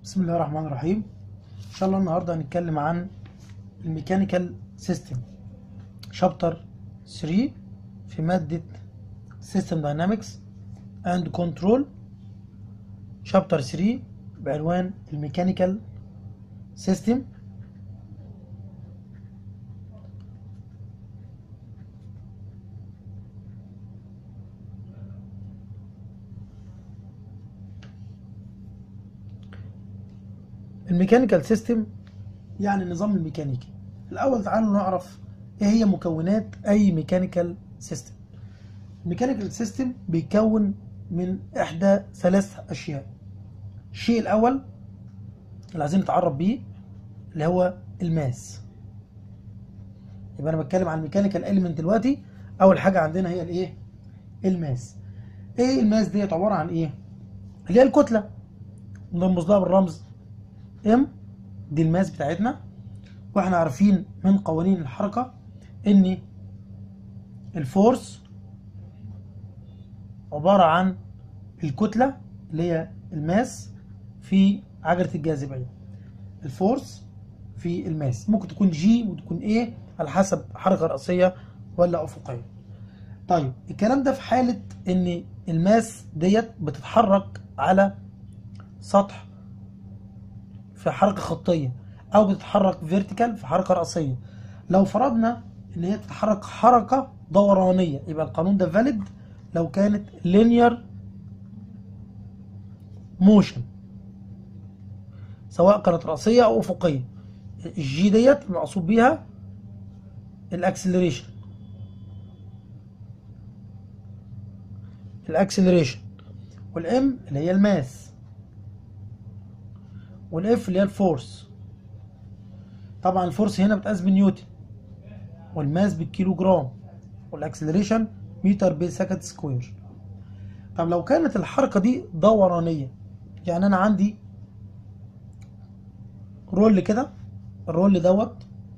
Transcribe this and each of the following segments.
بسم الله الرحمن الرحيم ان شاء الله النهارده هنتكلم عن الميكانيكال سيستم شابتر 3 في مادة سيستم داينامكس اند كنترول شابتر 3 بعنوان الميكانيكال سيستم الميكانيكال سيستم يعني النظام الميكانيكي الاول تعالوا نعرف ايه هي مكونات اي ميكانيكال سيستم الميكانيكال سيستم بيتكون من احدى ثلاث اشياء الشيء الاول اللي عايزين نتعرف بيه اللي هو الماس يبقى انا بتكلم عن الميكانيكال اليمنت دلوقتي اول حاجه عندنا هي الايه الماس ايه الماس ديت عباره عن ايه اللي هي الكتله نرمز لها بالرمز ام دي الماس بتاعتنا واحنا عارفين من قوانين الحركة ان الفورس عبارة عن الكتلة اللي هي الماس في عجلة الجاذبية الفورس في الماس ممكن تكون جي وتكون ايه على حسب حركة رأسية ولا أفقية طيب الكلام ده في حالة ان الماس ديت بتتحرك على سطح في حركة خطية أو بتتحرك فيرتيكال في حركة رأسية لو فرضنا إن هي تتحرك حركة دورانية يبقى القانون ده فاليد لو كانت لينير موشن سواء كانت رأسية أو أفقية الجي ديت المقصود بيها الأكسلريشن الأكسلريشن والإم اللي هي الماس والاف اللي هي الفورس طبعا الفورس هنا بتقاس بالنيوتن والماس بالكيلو جرام والاكسلريشن متر بير سكند سكوير طب لو كانت الحركه دي دورانيه يعني انا عندي رول كده الرول دوت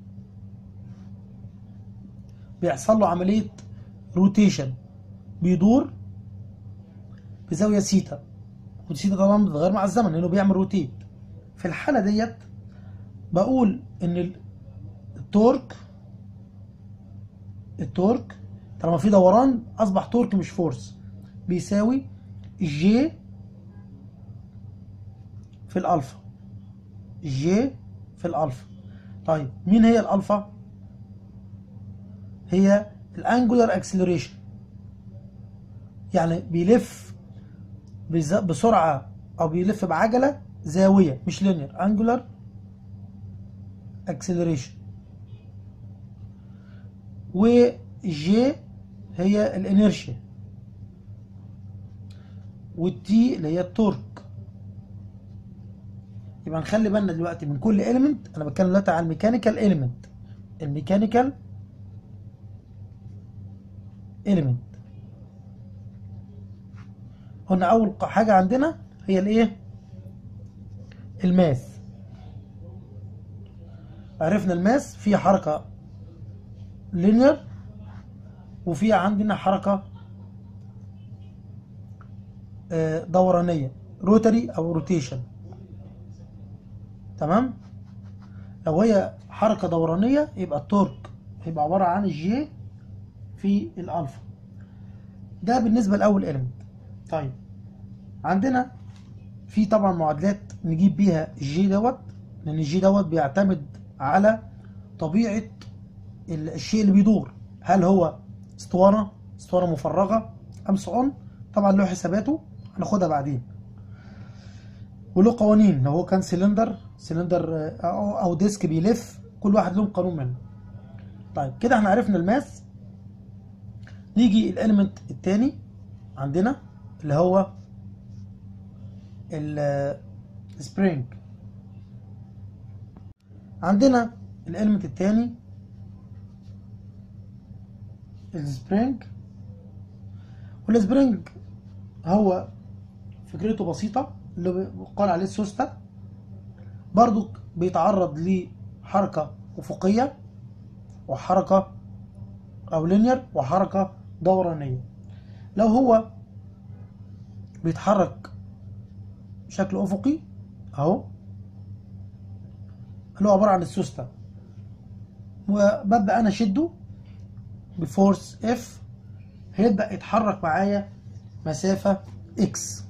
بيحصل له عمليه روتيشن بيدور بزاويه سيتا والسيتا طبعا بتتغير مع الزمن لانه بيعمل روتيت في الحالة ديت بقول ان التورك التورك طالما في دوران اصبح تورك مش فورس بيساوي جي في الالفا جي في الالفا طيب مين هي الالفا هي الانجولار اكسلريشن يعني بيلف بسرعة او بيلف بعجلة زاوية مش لينير انجولار اكسلريشن وجي هي الانيرشيا والتي اللي هي التورك يبقى نخلي بالنا دلوقتي من كل اليمنت انا بتكلم دلوقتي على الميكانيكال اليمنت الميكانيكال اليمنت قلنا اول حاجه عندنا هي الايه الماس عرفنا الماس فيه حركة لينير وفي عندنا حركة دورانية روتري او روتيشن تمام لو هي حركة دورانية يبقى التورك هيبقى عبارة عن الجي في الالفا ده بالنسبة لأول إلمنت طيب عندنا في طبعا معادلات نجيب بيها الجي دوت لان الجي دوت بيعتمد على طبيعة الشيء اللي بيدور هل هو اسطوانة اسطوانة مفرغة ام صعون طبعا له حساباته هناخدها بعدين وله قوانين لو هو كان سلندر سلندر او ديسك بيلف كل واحد له قانون منه طيب كده احنا عرفنا الماس نيجي الاليمنت التاني عندنا اللي هو السبرينج عندنا الاليمنت الثاني السبرينج والسبرينج هو فكرته بسيطة اللي قال عليه السوسته برضو بيتعرض لحركة أفقية وحركة أو لينير وحركة دورانية لو هو بيتحرك بشكل افقي اهو اللي هو عباره عن السوسته وببدا انا اشده بفورس اف هيبدا يتحرك معايا مسافه اكس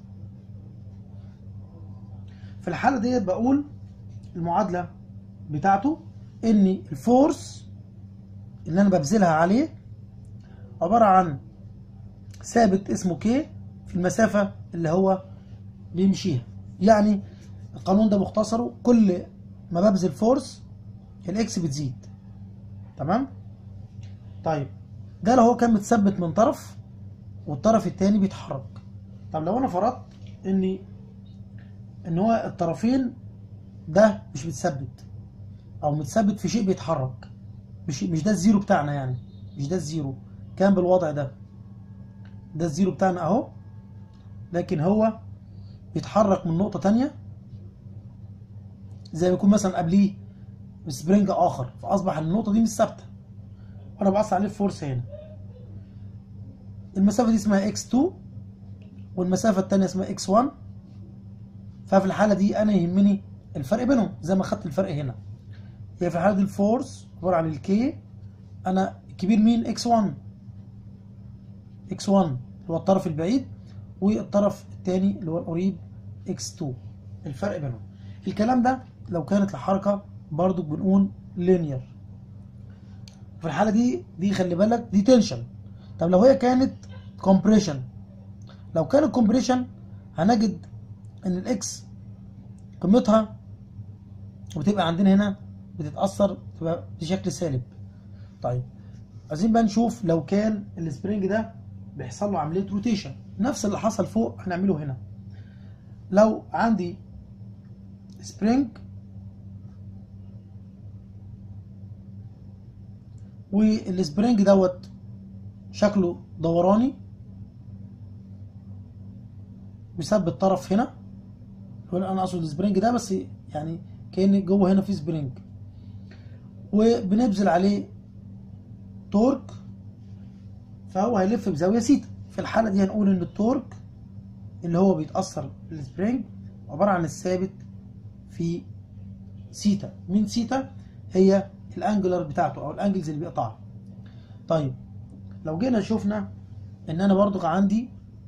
في الحاله ديت بقول المعادله بتاعته ان الفورس اللي انا ببذلها عليه عباره عن ثابت اسمه كي في المسافه اللي هو بيمشيها يعني القانون ده مختصره كل ما ببذل فورس الاكس بتزيد تمام طيب ده لو هو كان متثبت من طرف والطرف التاني بيتحرك طب لو انا فرضت ان ان هو الطرفين ده مش متثبت او متثبت في شيء بيتحرك مش مش ده الزيرو بتاعنا يعني مش ده الزيرو كان بالوضع ده ده الزيرو بتاعنا اهو لكن هو بيتحرك من نقطة تانية زي ما يكون مثلا قبليه سبرينج اخر فاصبح النقطة دي مش ثابتة وانا بأثر عليه الفورس هنا المسافة دي اسمها x2 والمسافة التانية اسمها x1 ففي الحالة دي انا يهمني الفرق بينهم زي ما خدت الفرق هنا هي في الحالة دي الفورس عبارة عن الكي انا الكبير مين x1 x1 اللي هو الطرف البعيد والطرف الثاني اللي هو القريب x2 الفرق بينهم الكلام ده لو كانت الحركة برضو بنقول linear في الحالة دي دي خلي بالك دي تنشن طب لو هي كانت compression لو كانت compression هنجد ان الاكس قيمتها بتبقى عندنا هنا بتتأثر تبقى بشكل سالب طيب عايزين بقى نشوف لو كان السبرينج ده بيحصل له عملية روتيشن نفس اللي حصل فوق هنعمله هنا لو عندي سبرينج والسبرينج دوت شكله دوراني بيثبت طرف هنا انا اقصد السبرينج ده بس يعني كان جوه هنا في سبرينج وبنبذل عليه تورك فهو هيلف بزاويه سيتا في الحاله دي هنقول ان التورك اللي هو بيتاثر بالسبرينج عباره عن الثابت في سيتا مين سيتا هي الانجلر بتاعته او الانجلز اللي بيقطعها طيب لو جينا شفنا ان انا برضو عندي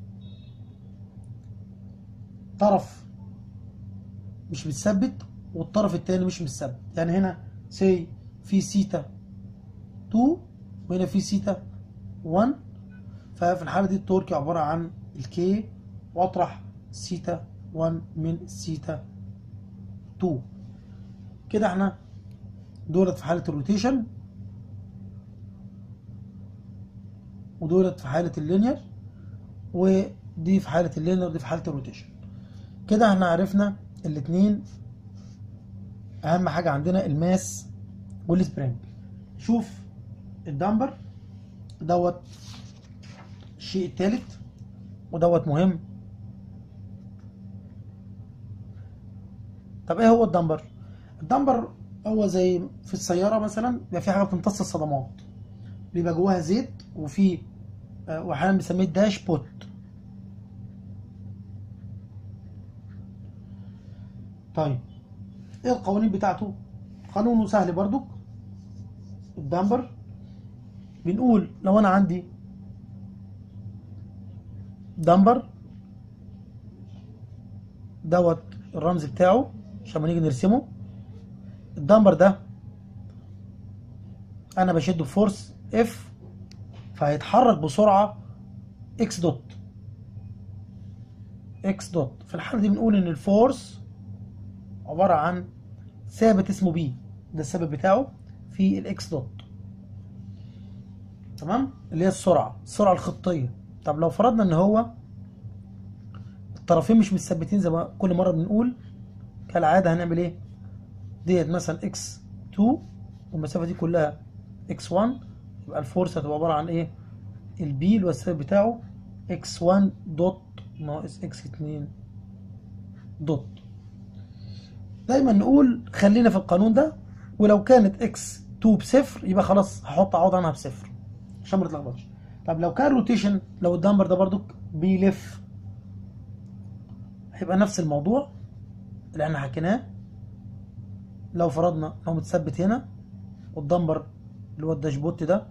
طرف مش متثبت والطرف التاني مش متثبت يعني هنا سي في سيتا 2 وهنا في سيتا 1 ففي الحالة دي التورك عبارة عن الكي واطرح سيتا 1 من سيتا 2 كده احنا دولت في حالة الروتيشن ودولت في حالة اللينير ودي في حالة اللينير ودي في حالة الروتيشن كده احنا عرفنا الاتنين اهم حاجة عندنا الماس والسبرينج شوف الدمبر دوت الشيء التالت ودوت مهم طب ايه هو الدمبر الدمبر هو زي في السيارة مثلا بيبقى في حاجة بتمتص الصدمات بيبقى جواها زيت وفي واحيانا بنسميه داش بوت طيب ايه القوانين بتاعته قانونه سهل برضو الدمبر بنقول لو انا عندي دمبر دوت الرمز بتاعه عشان ما نيجي نرسمه الدمبر ده انا بشده بفورس اف فهيتحرك بسرعه اكس دوت اكس دوت في الحاله دي بنقول ان الفورس عباره عن ثابت اسمه بي ده الثابت بتاعه في الاكس دوت تمام اللي هي السرعه السرعه الخطيه طب لو فرضنا ان هو الطرفين مش متثبتين زي ما كل مره بنقول كالعاده هنعمل ايه ديت مثلا اكس 2 والمسافه دي كلها اكس 1 يبقى الفورس هتبقى عباره عن ايه البي اللي هو الثابت بتاعه اكس 1 دوت ناقص اكس 2 دوت دايما نقول خلينا في القانون ده ولو كانت اكس 2 بصفر يبقى خلاص هحط اعوض عنها بصفر عشان ما تتلخبطش طب لو كان روتيشن لو الدمبر ده برضو بيلف هيبقى نفس الموضوع اللي احنا حكيناه لو فرضنا هو متثبت هنا والدمبر اللي هو الداشبوت ده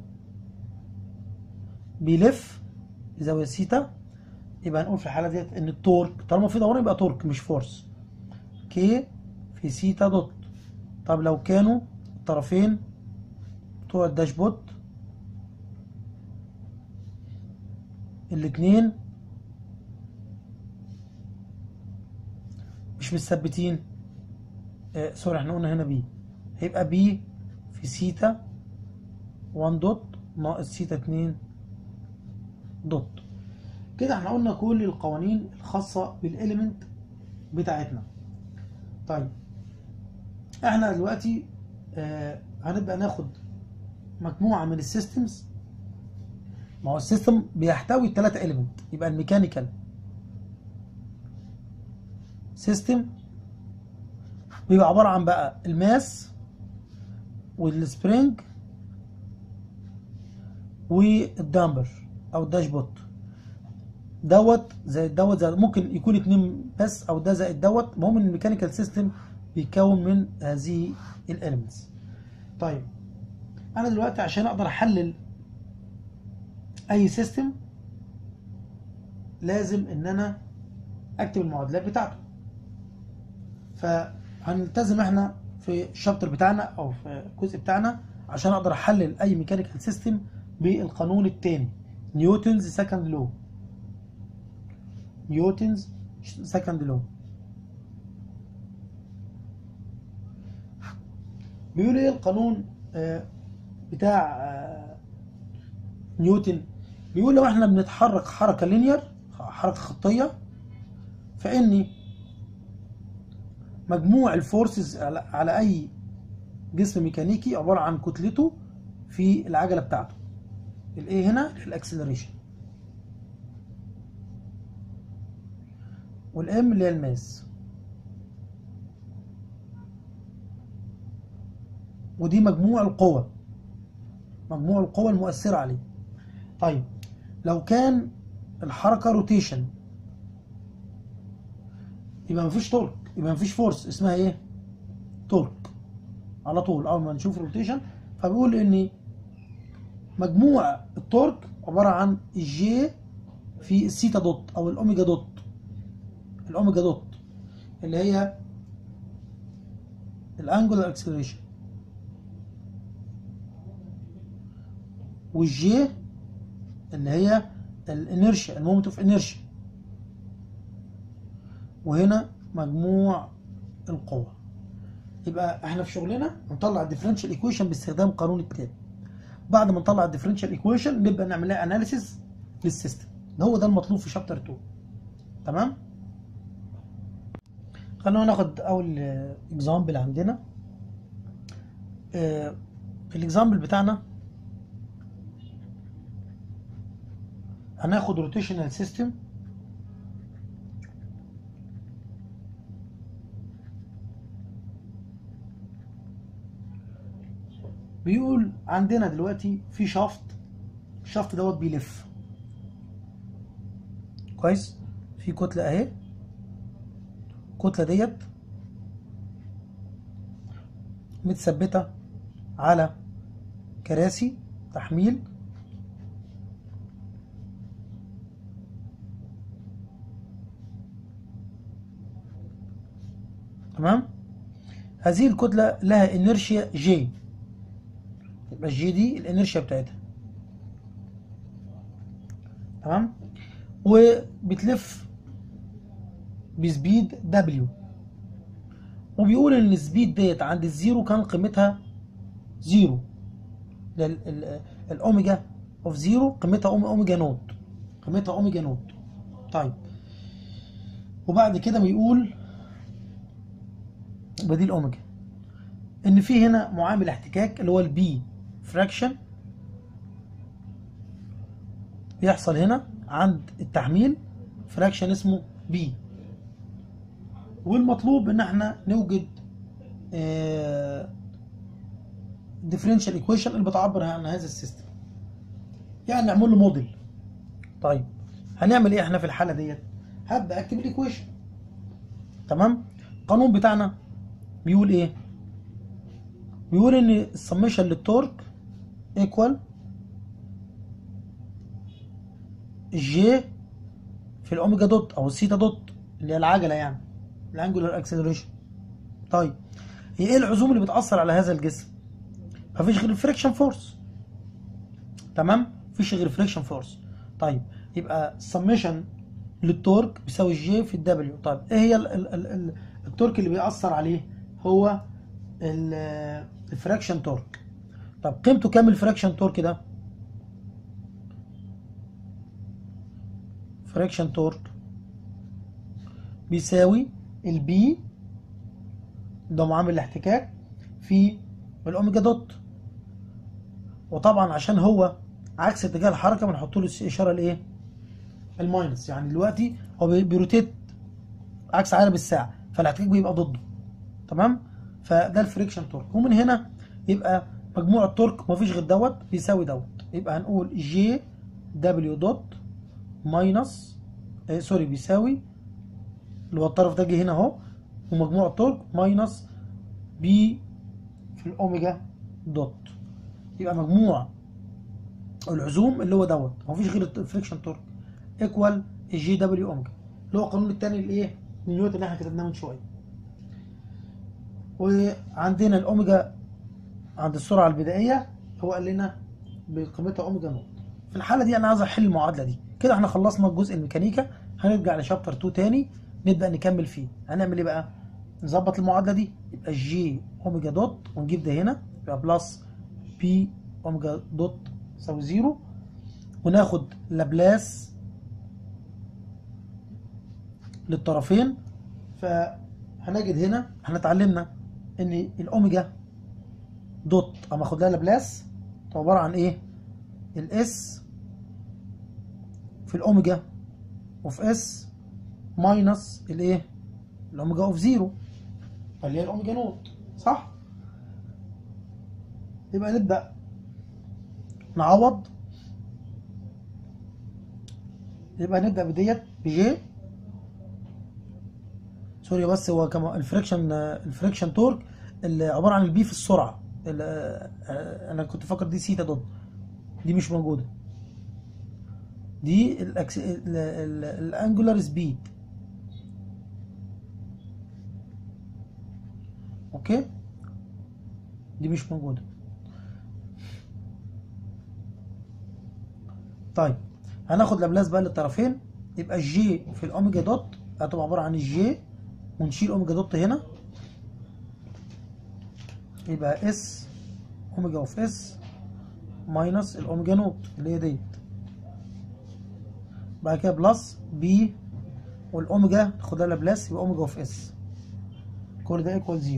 بيلف بزاوية سيتا يبقى هنقول في الحالة ديت ان التورك طالما في دوران يبقى تورك مش فورس كي في سيتا دوت طب لو كانوا الطرفين بتوع الداشبوت الاتنين مش متثبتين آه سوري احنا قلنا هنا بي هيبقى بي في سيتا 1 دوت ناقص سيتا 2 دوت كده احنا قلنا كل القوانين الخاصة بالإليمنت بتاعتنا طيب احنا دلوقتي آه هنبدأ ناخد مجموعة من السيستمز ما هو السيستم بيحتوي الثلاثة إليمنت يبقى الميكانيكال سيستم بيبقى عبارة عن بقى الماس والسبرينج والدامبر او الداشبوت دوت زائد دوت زائد ممكن يكون اتنين بس او ده زائد دوت المهم ان الميكانيكال سيستم بيتكون من هذه الاليمنتس طيب انا دلوقتي عشان اقدر احلل اي سيستم لازم ان انا اكتب المعادلات بتاعته فهنلتزم احنا في الشابتر بتاعنا او في الجزء بتاعنا عشان اقدر احلل اي ميكانيكال سيستم بالقانون الثاني نيوتنز سكند لو نيوتنز سكند لو بيقول ايه القانون آه بتاع آه نيوتن بيقول لو احنا بنتحرك حركه لينير حركه خطيه فاني مجموع الفورسز على اي جسم ميكانيكي عباره عن كتلته في العجله بتاعته الايه هنا الاكسلريشن والام اللي هي الماس ودي مجموع القوى مجموع القوى المؤثرة عليه طيب لو كان الحركة روتيشن يبقى مفيش تورك يبقى مفيش فورس اسمها ايه تورك على طول اول ما نشوف روتيشن فبيقول ان مجموع التورك عبارة عن الجي في السيتا دوت او الاوميجا دوت الاوميجا دوت اللي هي الانجولار اكسلريشن والجي اللي هي الانرشيا المومنت اوف انرشيا وهنا مجموع القوة يبقى احنا في شغلنا نطلع الديفرنشال ايكويشن باستخدام قانون التالي بعد ما نطلع الديفرنشال ايكويشن نبدا نعمل لها اناليسيس للسيستم ده هو ده المطلوب في شابتر 2 تمام خلونا ناخد اول اكزامبل عندنا آه الاكزامبل بتاعنا هناخد روتيشنال سيستم بيقول عندنا دلوقتي في شافت الشافت دوت بيلف كويس في كتلة اهي الكتلة ديت متثبتة على كراسي تحميل تمام هذه الكتلة لها انرشيا جي يبقى الجي دي الانرشيا بتاعتها تمام وبتلف بسبيد دبليو وبيقول ان السبيد ديت عند الزيرو كان قيمتها زيرو الاوميجا اوف زيرو قيمتها اوميجا نوت قيمتها اوميجا نوت طيب وبعد كده بيقول بديل اوميجا ان في هنا معامل احتكاك اللي هو البي فراكشن بيحصل هنا عند التحميل فراكشن اسمه بي والمطلوب ان احنا نوجد ديفرنشال ايكويشن اللي بتعبر عن هذا السيستم يعني نعمل له موديل طيب هنعمل ايه احنا في الحاله ديت هبدا اكتب الايكويشن تمام القانون بتاعنا بيقول ايه بيقول ان السميشن للتورك ايكوال الجي في الاوميجا دوت او الثيتا دوت اللي هي العجله يعني الانجولار اكسلريشن طيب هي ايه العزوم اللي بتاثر على هذا الجسم مفيش غير الفريكشن فورس تمام مفيش غير فريكشن فورس طيب يبقى السميشن للتورك بيساوي الجي في الدبليو طيب ايه هي ال ال ال ال التورك اللي بيأثر عليه هو ال- الفراكشن تورك طب قيمته كام الفراكشن تورك ده فراكشن تورك بيساوي البي ده معامل الاحتكاك في الاوميجا دوت وطبعا عشان هو عكس اتجاه الحركه بنحط له اشاره الايه الماينس يعني دلوقتي هو بي- بيروتيت عكس عقارب الساعه فالاحتكاك بيبقى ضده تمام فده الفريكشن تورك ومن هنا يبقى مجموع التورك مفيش غير دوت بيساوي دوت يبقى هنقول جي دبليو دوت ماينس آه سوري بيساوي اللي هو الطرف ده جه هنا اهو ومجموع التورك ماينس بي في الاوميجا دوت يبقى مجموع العزوم اللي هو دوت مفيش غير الفريكشن تورك ايكوال الجي دبليو اوميجا اللي هو القانون الثاني الايه من نيوتن اللي احنا كتبناه من شويه وعندنا الاوميجا عند السرعه البدائيه هو قال لنا بقيمتها اوميجا نوت في الحاله دي انا عايز احل المعادله دي كده احنا خلصنا الجزء الميكانيكا هنرجع لشابتر 2 تاني نبدا نكمل فيه هنعمل ايه بقى نظبط المعادله دي يبقى جي اوميجا دوت ونجيب ده هنا يبقى بلس بي اوميجا دوت يساوي زيرو وناخد لابلاس للطرفين فهنجد هنا احنا اتعلمنا ان الاوميجا دوت اما اخد لها لابلاس تبقى عباره عن ايه الاس في الاوميجا اوف اس ماينس الايه الاوميجا اوف زيرو اللي هي الاوميجا نوت صح يبقى نبدا نعوض يبقى نبدا بديت بجي سوري بس هو كما الفريكشن الفريكشن تورك اللي عباره عن البي في السرعه اللي آه، انا كنت فاكر دي سيتا دوت دي مش موجوده دي الأكس... ال- ال- الانجولار سبيد اوكي دي مش موجوده طيب هناخد لابلاس بقى للطرفين يبقى الجي في الاوميجا دوت هتبقى عباره عن الجي ونشيل اوميجا دوت هنا يبقى اس اوميجا اوف اس ماينس الاوميجا نوت اللي هي ديت بعد كده بلس بي والاوميجا تاخدها لابلاس يبقى اوميجا اوف اس كل ده ايكوال زيرو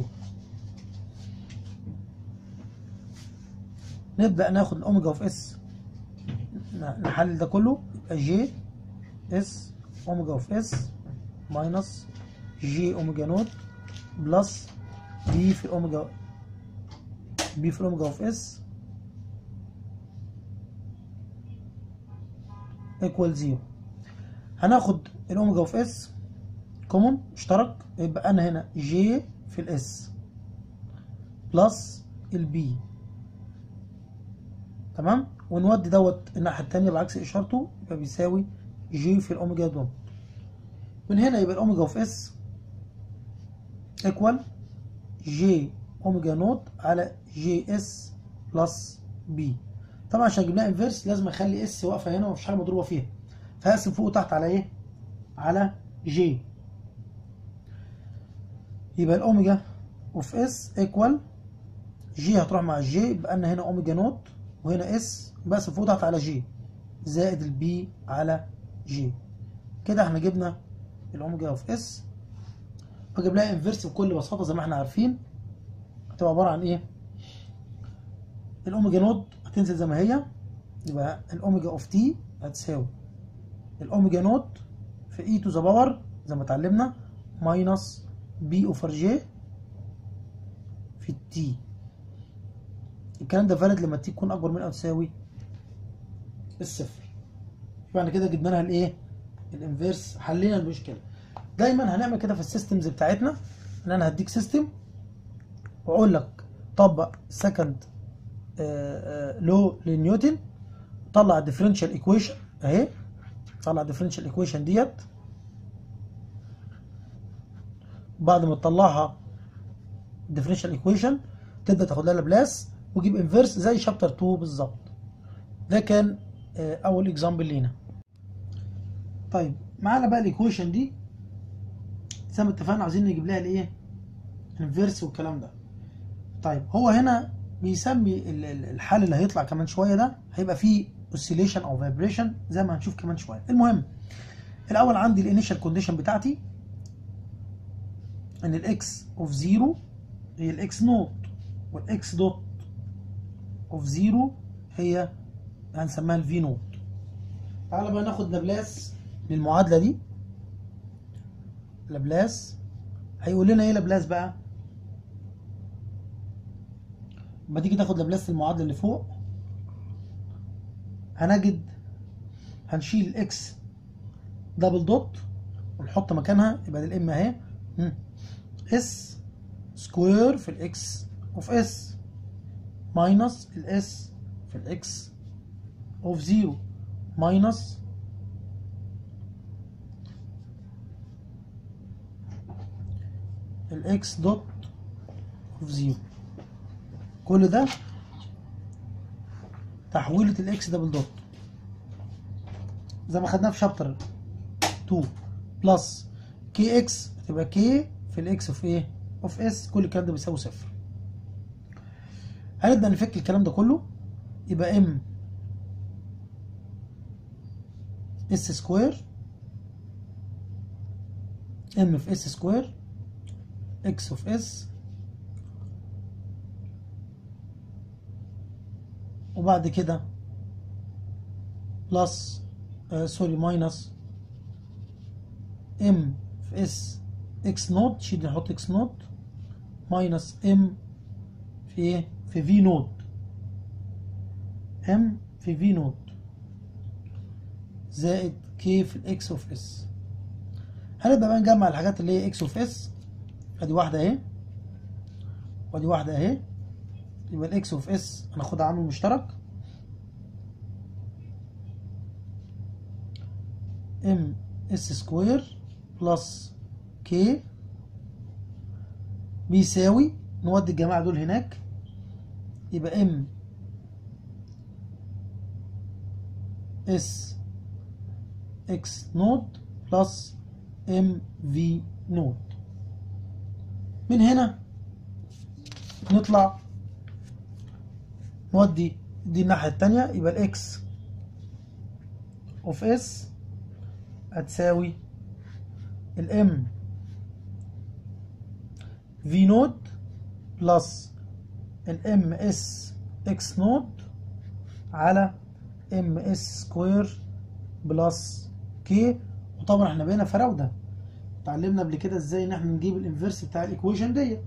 نبدأ ناخد الاوميجا اوف اس نحلل ده كله يبقى جي اس اوميجا اوف اس ماينس جي اوميجا نوت بلس بي في اوميجا بي في الاوميجا اوف اس ايكوال زيرو هناخد الاوميجا اوف اس كومون مشترك يبقى انا هنا جي في الاس بلس البي تمام ونودي دوت الناحيه الثانيه بعكس اشارته يبقى بيساوي جي في الاوميجا دوت من هنا يبقى الاوميجا اوف اس ايكوال جي اوميجا نوت على جي اس بلس بي طبعا عشان اجيب لها انفيرس لازم اخلي اس واقفه هنا ومفيش حاجه مضروبه فيها فهقسم فوق وتحت على ايه على جي يبقى الاوميجا اوف اس ايكوال جي هتروح مع الجي يبقى لنا هنا اوميجا نوت وهنا اس بقسم فوق وتحت على جي زائد البي على جي كده احنا جبنا الاوميجا اوف اس واجيب لها انفيرس بكل بساطه زي ما احنا عارفين هتبقى عباره عن ايه الاوميجا نوت هتنزل زي ما هي يبقى الاوميجا اوف تي هتساوي الاوميجا نوت في اي تو ذا باور زي ما اتعلمنا ماينس بي اوفر جي في التي الكلام ده فالid لما التي تكون اكبر من او تساوي الصفر يبقى احنا كده جبنا لها الايه الانفيرس حلينا المشكله دايما هنعمل كده في السيستمز بتاعتنا ان انا هديك سيستم واقول لك طبق سكند لو لنيوتن طلع الديفرنشال ايكويشن اهي طلع الديفرنشال ايكويشن ديت بعد ما تطلعها الديفرنشال ايكويشن تبدا تاخد لها لابلاس وتجيب انفيرس زي شابتر 2 بالظبط ده كان آه، اول اكزامبل لينا طيب معانا بقى الايكويشن دي زي ما اتفقنا عايزين نجيب لها الايه انفيرس والكلام ده طيب هو هنا بيسمي ال- ال- الحل اللي هيطلع كمان شويه ده هيبقى فيه اوسيليشن او فايبريشن زي ما هنشوف كمان شويه المهم الاول عندي الانيشال كونديشن بتاعتي ان الاكس اوف زيرو هي الاكس نوت والاكس دوت اوف زيرو هي هنسميها الفي نوت تعالى بقى ناخد لابلاس للمعادله دي لابلاس هيقول لنا ايه لابلاس بقى لما تيجي تاخد لابلاس المعادله اللي فوق هنجد هنشيل الاكس دبل دوت ونحط مكانها يبقى دي الام اهي مم. اس سكوير في الاكس اوف اس ماينس الاس في الاكس اوف زيرو ماينس الاكس دوت اوف زيرو كل ده تحويلة الاكس دبل دوت زي ما خدناها في شابتر 2 بلس كي اكس هتبقى كي في الاكس اوف ايه اوف اس كل الكلام ده بيساوي صفر هنبدأ نفك الكلام ده كله يبقى ام اس سكوير ام في اس سكوير اكس اوف اس وبعد كده بلس آه سوري ماينس ام في اس اكس نوت شيل نحط اكس نوت ماينس ام في ايه في في نوت ام في في نوت زائد كي في الاكس اوف اس هنبدا بقى نجمع الحاجات اللي هي اكس اوف اس ادي واحده اهي وادي واحده اهي يبقى الاكس اوف اس هناخدها عامل مشترك ام اس سكوير بلس كي بيساوي نودي الجماعة دول هناك يبقى ام اس اكس نوت بلس ام في نوت من هنا نطلع نودي دي الناحية التانية يبقى الاكس اوف اس هتساوي الام في نود بلس الام اس اكس نود على ام اس سكوير بلس كي وطبعا احنا بقينا فراوده اتعلمنا قبل كده ازاي ان احنا نجيب الانفرس بتاع الايكويشن ديت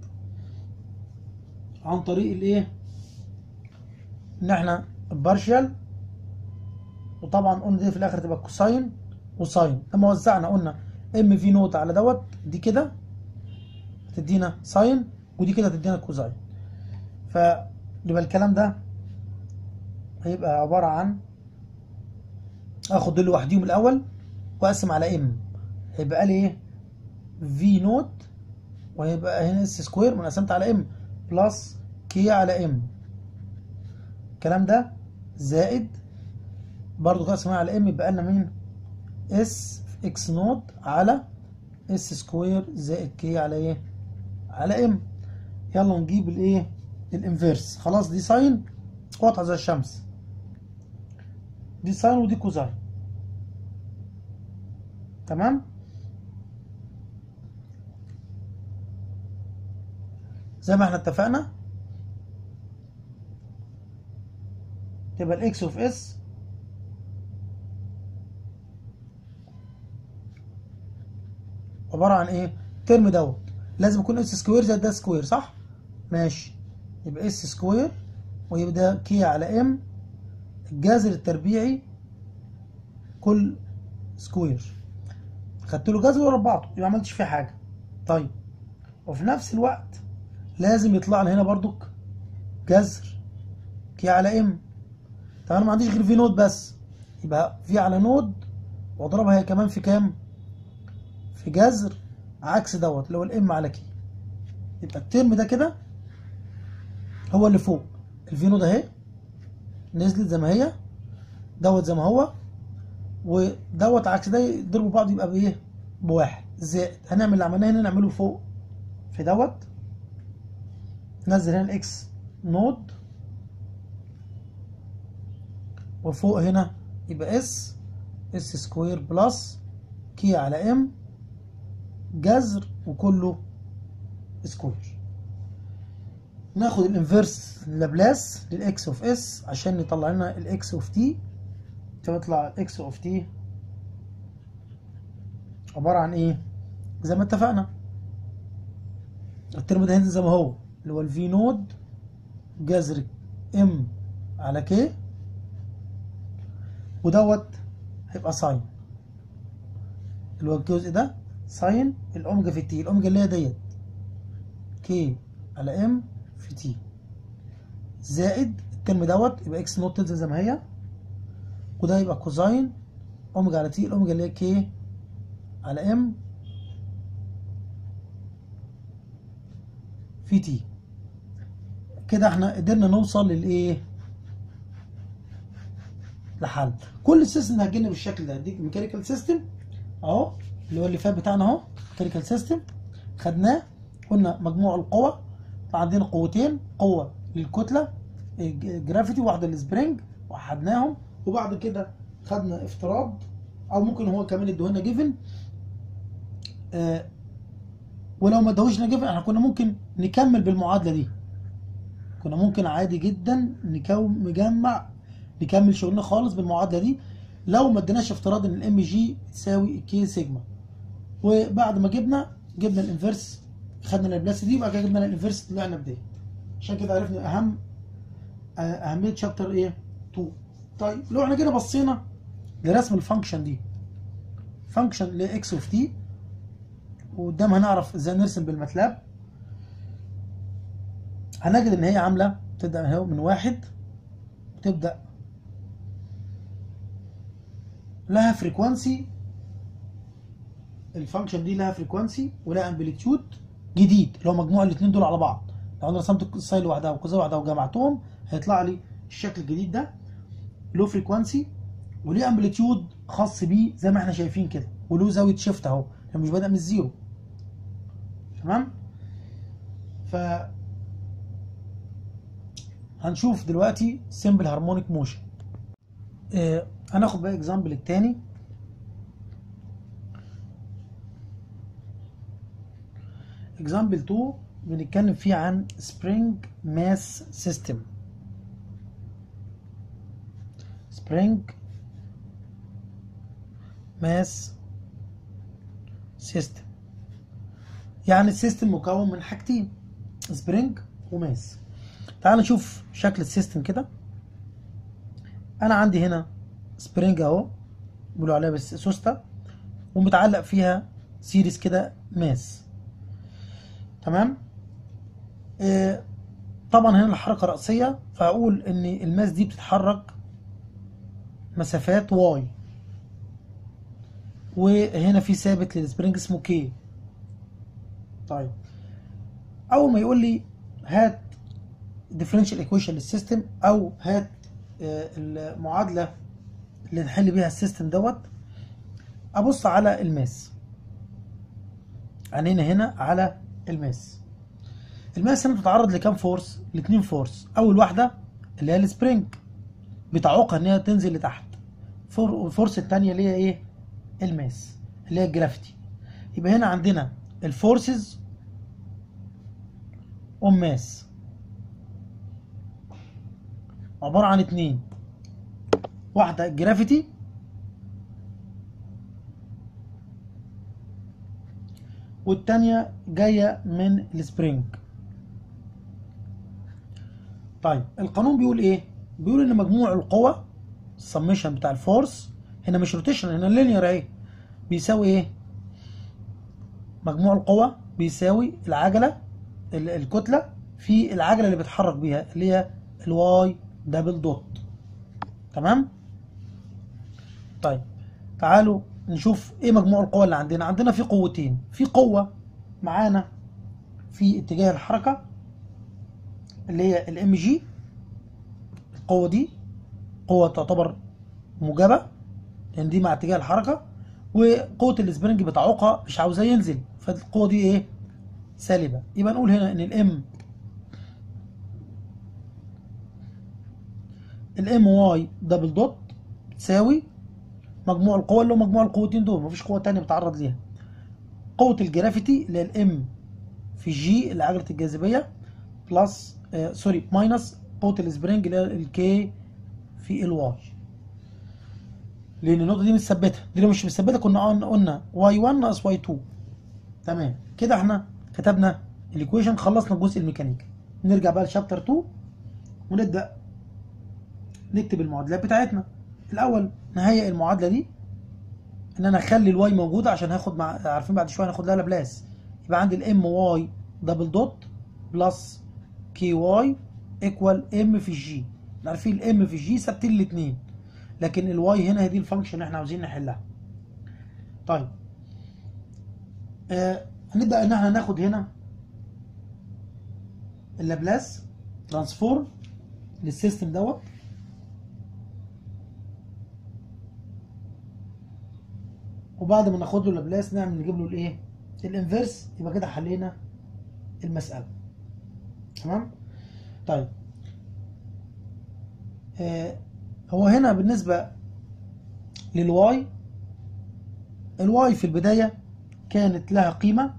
عن طريق الايه ان احنا البارشال وطبعا قلنا دي في الاخر تبقى كوساين وساين لما وزعنا قلنا ام في نوت على دوت دي كده هتدينا ساين ودي كده هتدينا كوزاين فيبقى الكلام ده هيبقى عبارة عن اخد دول لوحديهم الاول واقسم على ام هيبقى لي ايه في نوت وهيبقى هنا اس سكوير من قسمت على ام بلس كي على ام الكلام ده زائد برضو قسمها على ام يبقى لنا مين اس في اكس نوت على اس سكوير زائد كي على ايه على ام يلا نجيب الايه الانفيرس خلاص دي ساين واضحه زي الشمس دي ساين ودي كوزاين تمام زي ما احنا اتفقنا تبقى الاكس اوف اس عباره عن ايه الترم دوت لازم يكون اس سكوير زائد ده سكوير صح ماشي يبقى اس سكوير ويبقى ده كي على ام الجذر التربيعي كل سكوير خدت له جذر وربعته يبقى ما عملتش فيه حاجه طيب وفي نفس الوقت لازم يطلع لي هنا برضك جذر كي على ام طب انا ما عنديش غير في نود بس يبقى في على نود واضربها هي كمان في كام في جذر عكس دوت اللي هو الام على كي يبقى الترم ده كده هو اللي فوق الفي نود اهي نزلت زي ما هي دوت زي ما هو ودوت عكس ده يضربوا بعض يبقى بايه بواحد زائد هنعمل اللي عملناه هنا نعمله فوق في دوت نزل هنا الاكس نود وفوق هنا يبقى اس اس سكوير بلس كي على ام جذر وكله سكوير ناخد الانفيرس لابلاس للاكس اوف اس عشان يطلع لنا الاكس اوف تي فيطلع الاكس اوف تي عبارة عن ايه زي ما اتفقنا الترم ده هينزل زي ما هو اللي هو الفي نود جذر ام على كي ودوت هيبقى ساين اللي هو الجزء ده ساين الاوميجا في التي الاوميجا اللي هي ديت كي على ام في تي زائد الترم دوت يبقى اكس نوت تنزل زي ما هي وده يبقى كوزاين اوميجا على تي الاوميجا اللي هي كي على ام في تي كده احنا قدرنا نوصل للايه لحل كل السيستم اللي هتجينا بالشكل ده هديك ميكانيكال سيستم اهو اللي هو اللي فات بتاعنا اهو ميكانيكال سيستم خدناه قلنا مجموع القوى عندنا قوتين قوه للكتله جرافيتي واحده للسبرينج وحدناهم وبعد كده خدنا افتراض او ممكن هو كمان ادوهنا جيفن آه ولو ما ادوهوش جيفن احنا كنا ممكن نكمل بالمعادله دي كنا ممكن عادي جدا نكون نجمع نكمل شغلنا خالص بالمعادله دي لو ما اديناش افتراض ان الام جي تساوي كي سيجما وبعد ما جبنا جبنا الانفرس خدنا الابلاس دي وبعد كده جبنا الانفرس طلعنا بديت عشان كده عرفنا اهم اهميه شابتر ايه 2 طيب لو احنا كده بصينا لرسم الفانكشن دي فانكشن لاكس اوف تي وقدام هنعرف ازاي نرسم بالماتلاب هنجد ان هي عامله تبدا من واحد تبدا لها فريكوانسي الفانكشن دي لها فريكوانسي ولها امبليتيود جديد اللي هو مجموع الاثنين دول على بعض لو انا رسمت الساين لوحدها والكوزا لوحدها وجمعتهم هيطلع لي الشكل الجديد ده له فريكوانسي وليه امبليتيود خاص بيه زي ما احنا شايفين كده وله زاويه شيفت اهو يعني مش بادئ من الزيرو تمام ف هنشوف دلوقتي سمبل هارمونيك موشن آه هناخد بقى اكزامبل التاني اكزامبل 2 بنتكلم فيه عن سبرينج ماس سيستم سبرينج ماس سيستم يعني السيستم مكون من حاجتين سبرينج وماس تعال نشوف شكل السيستم كده انا عندي هنا سبرينج اهو بيقولوا عليها بس سوسته ومتعلق فيها سيريز كده ماس تمام آه طبعا هنا الحركه رأسيه فهقول ان الماس دي بتتحرك مسافات واي وهنا في ثابت للسبرينج اسمه كي طيب اول ما يقول لي هات ديفرنشال ايكويشن للسيستم او هات آه المعادله اللي نحل بيها السيستم دوت ابص على الماس عينينا هنا على الماس الماس هنا بتتعرض لكام فورس لاتنين فورس اول واحده اللي هي السبرينج بتعوقها ان هي تنزل لتحت الفورس الثانيه اللي هي ايه الماس اللي هي الجرافيتي يبقى هنا عندنا الفورسز اون ماس عباره عن اتنين واحده جرافيتي والتانية جاية من السبرينج طيب القانون بيقول ايه بيقول ان مجموع القوى السميشن بتاع الفورس هنا مش روتيشن هنا لينير اهي بيساوي ايه مجموع القوى بيساوي العجلة الكتلة في العجله اللي بيتحرك بيها اللي هي الواي دبل دوت تمام طيب تعالوا نشوف ايه مجموع القوى اللي عندنا عندنا في قوتين في قوه معانا في اتجاه الحركه اللي هي الام جي القوه دي قوه تعتبر موجبه لان دي مع اتجاه الحركه وقوه السبرنج بتعوقها مش عاوزاه ينزل فالقوه دي ايه سالبه يبقى نقول هنا ان الام الام واي دبل دوت تساوي مجموع القوى اللي هو مجموع القوتين دول مفيش قوه تانية بتعرض ليها قوه الجرافيتي اللي هي الام في جي اللي عجله الجاذبيه بلس آه سوري ماينس قوه السبرينج اللي هي الكي في الواي لان النقطه دي متثبته دي لو مش متثبته كنا قلنا واي 1 ناقص واي 2 تمام كده احنا كتبنا الايكويشن خلصنا الجزء الميكانيكي نرجع بقى لشابتر 2 ونبدا نكتب المعادلات بتاعتنا الاول نهيئ المعادله دي ان انا اخلي الواي موجوده عشان هاخد مع عارفين بعد شويه هناخد لها لابلاس يبقى عندي الام واي دبل دوت بلس كي واي ايكوال ام في الجي عارفين الام في الجي ثابتين الاثنين لكن الواي هنا هي دي الفانكشن اللي احنا عاوزين نحلها طيب آه هنبدا ان احنا ناخد هنا اللابلاس ترانسفورم للسيستم دوت وبعد ما ناخد له لابلاس نعمل نجيب له الايه الانفيرس يبقى كده حلينا المساله تمام طيب آه هو هنا بالنسبه للواي الواي في البدايه كانت لها قيمه